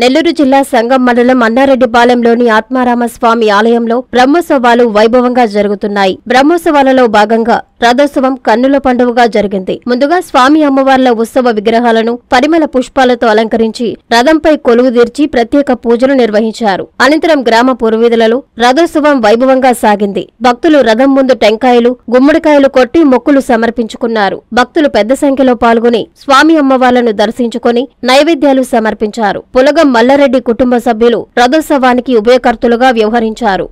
నెల్లూరు జిల్లా సంగం మండలం అన్నారెడ్డిపాలెంలోని ఆత్మారామ స్వామి ఆలయంలో బ్రహ్మోత్సవాలు వైభవంగా జరుగుతున్నాయి బ్రహ్మోత్సవాలలో భాగంగా రథోత్సవం కన్నుల పండుగగా జరిగింది ముందుగా స్వామి అమ్మవార్ల ఉత్సవ విగ్రహాలను పరిమళ పుష్పాలతో అలంకరించి రథంపై కొలువుదీర్చి ప్రత్యేక పూజలు నిర్వహించారు అనంతరం గ్రామ పూర్వీధులలో రథోత్సవం వైభవంగా సాగింది భక్తులు రథం ముందు టెంకాయలు గుమ్మడికాయలు కొట్టి మొక్కులు సమర్పించుకున్నారు భక్తులు పెద్ద సంఖ్యలో పాల్గొని స్వామి అమ్మవార్లను దర్శించుకొని నైవేద్యాలు సమర్పించారు పులగం మల్లారెడ్డి కుటుంబ సభ్యులు రథోత్సవానికి ఉభయకర్తలుగా వ్యవహరించారు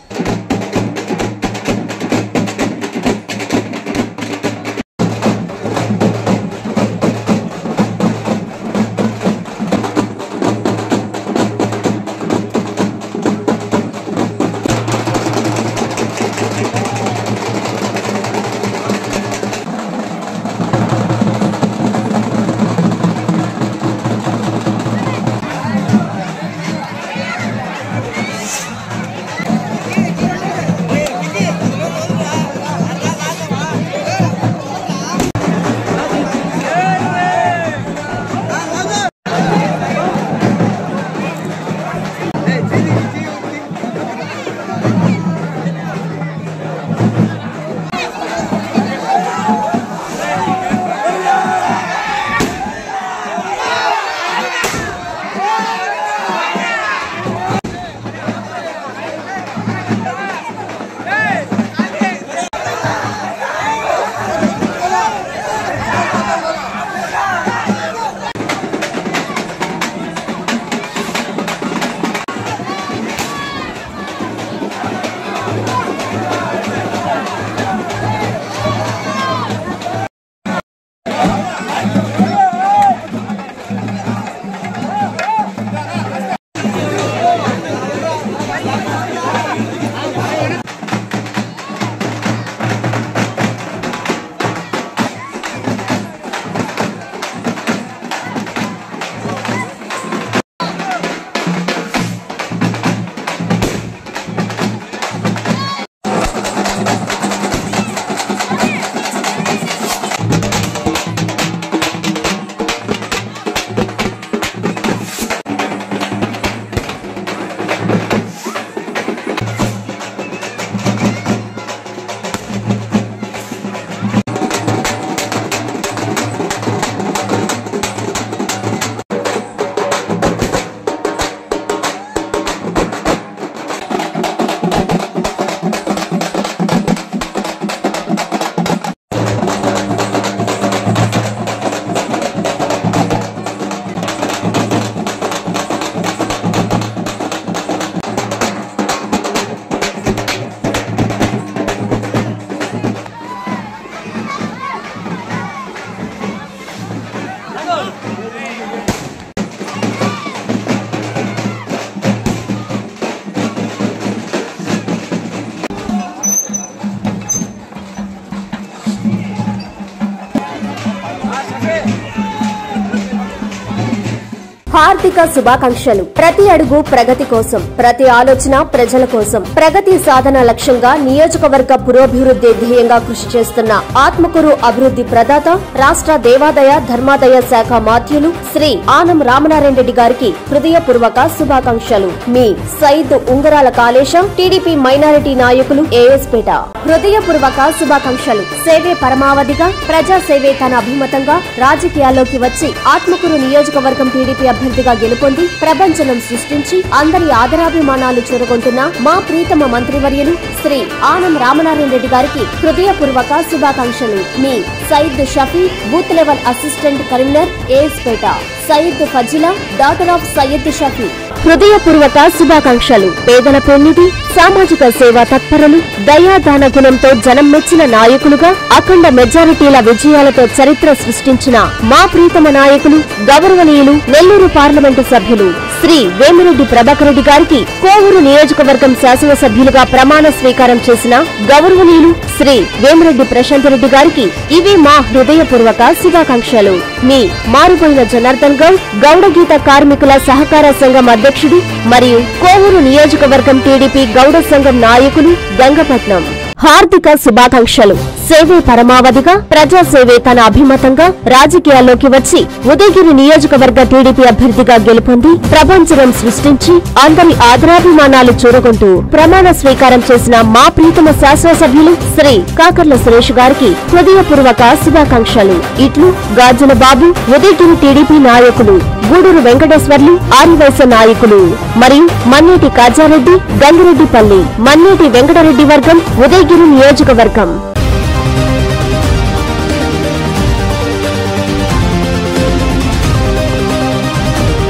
హార్దిక శుభాకాంక్షలు ప్రతి అడుగు ప్రగతి కోసం ప్రతి ఆలోచన ప్రజల కోసం ప్రగతి సాధన లక్ష్యంగా నియోజకవర్గ పురోభివృద్ధి ధ్యేయంగా కృషి చేస్తున్న ఆత్మకూరు అభివృద్ధి ప్రదాత రాష్ట్ర దేవాదాయ ధర్మాదాయ శాఖ మాధ్యులు శ్రీ ఆనం రామనారాయణ రెడ్డి గారికి హృదయపూర్వక శుభాకాంక్షలు మీ సయీద్ ఉంగరాల కాళేశం టీడీపీ మైనారిటీ నాయకులు ఏఎస్పేట హృదయపూర్వక శుభాకాంక్షలు సేవే పరమావధిగా ప్రజా సేవే తన అభిమతంగా రాజకీయాల్లోకి వచ్చి ఆత్మకూరు నియోజకవర్గం టీడీపీ అభ్యర్థిగా గెలుపొంది ప్రపంచనం సృష్టించి అందరి ఆదరాభిమానాలు చూరగొంటున్న మా ప్రీతమ మంత్రివర్యులు శ్రీ ఆనం రామనారాయణ రెడ్డి గారికి హృదయపూర్వక శుభాకాంక్షలు మీ Syed Shafi booth level assistant Karimnagar ఏఎస్పేట సయీద్ ఫజిలా డాటర్ ఆఫ్ సయ్యద్ షఫీ హృదయపూర్వక శుభాకాంక్షలు పేదల పెన్నిధి సామాజిక సేవా తత్పరులు దయాదాన గుణంతో జనం మెచ్చిన నాయకులుగా అఖండ మెజారిటీల విజయాలతో చరిత్ర సృష్టించిన మా ప్రీతమ నాయకులు గౌరవనీయులు నెల్లూరు పార్లమెంటు సభ్యులు శ్రీ వేమిరెడ్డి ప్రభాకర్ రెడ్డి గారికి కోవూరు నియోజకవర్గం శాసనసభ్యులుగా ప్రమాణ స్వీకారం చేసిన గౌరవనీయులు శ్రీ వేమిరెడ్డి ప్రశాంత్ రెడ్డి గారికి ఇవి మా హృదయపూర్వక శుభాకాంక్షలు మీ మారుపోయిన జనార్దన్ గౌడ్ గౌడగీత కార్మికుల సహకార సంఘం అధ్యక్షుడు మరియు కోవూరు నియోజకవర్గం టీడీపీ గౌడ సంఘం నాయకులు గంగపట్నం హార్దిక శుభాకాంక్షలు సేవే పరమావధిగా ప్రజాసేవే తన అభిమతంగా రాజకీయాల్లోకి వచ్చి ఉదయగిరి నియోజకవర్గ టీడీపీ అభ్యర్థిగా గెలుపొంది ప్రపంచం సృష్టించి అందరి ఆదరాభిమానాలు చూరగొంటూ ప్రమాణ స్వీకారం చేసిన మా ప్రీతమ శాసనసభ్యులు శ్రీ కాకర్ల సురేష్ గారికి హృదయపూర్వక శుభాకాంక్షలు ఇట్లు గాజుల బాబు ఉదయగిరి టీడీపీ నాయకులు గూడూరు వెంకటేశ్వర్లు ఆదివైస నాయకులు మరియు మన్నేటి కాజారెడ్డి గంగిరెడ్డిపల్లి మన్నేటి వెంకటరెడ్డి వర్గం ఉదయగిరి నియోజకవర్గం